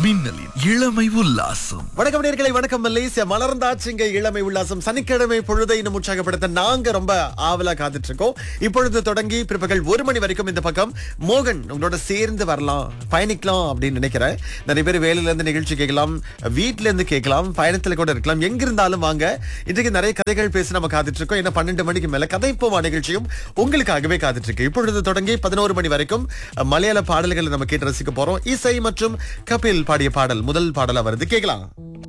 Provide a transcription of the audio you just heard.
மின்னலின் இளமை உல்லாசம் வணக்கம் நேர்களை வணக்கம் மலேசியா மலர்ந்தாச்சுங்க இளமை உல்லாசம் சனிக்கிழமை பொழுதை இன்னும் உற்சாகப்படுத்த நாங்க ரொம்ப ஆவலா காத்துட்டு இருக்கோம் இப்பொழுது தொடங்கி பிற்பகல் ஒரு மணி வரைக்கும் இந்த பக்கம் மோகன் உங்களோட சேர்ந்து வரலாம் பயணிக்கலாம் அப்படின்னு நினைக்கிறேன் நிறைய பேர் வேலையில இருந்து நிகழ்ச்சி கேட்கலாம் வீட்ல இருந்து கேட்கலாம் பயணத்துல கூட இருக்கலாம் எங்க இருந்தாலும் வாங்க இன்றைக்கு நிறைய கதைகள் பேசி நம்ம காத்துட்டு இருக்கோம் என்ன பன்னெண்டு மணிக்கு மேல கதைப்போமா நிகழ்ச்சியும் உங்களுக்காகவே காத்துட்டு இருக்கு இப்பொழுது தொடங்கி பதினோரு மணி வரைக்கும் மலையாள பாடல்களை நம்ம கேட்டு ரசிக்க போறோம் இசை மற்றும் கபில் பாடிய பாடல் முதல் பாடலா வருது கேட்கலாம்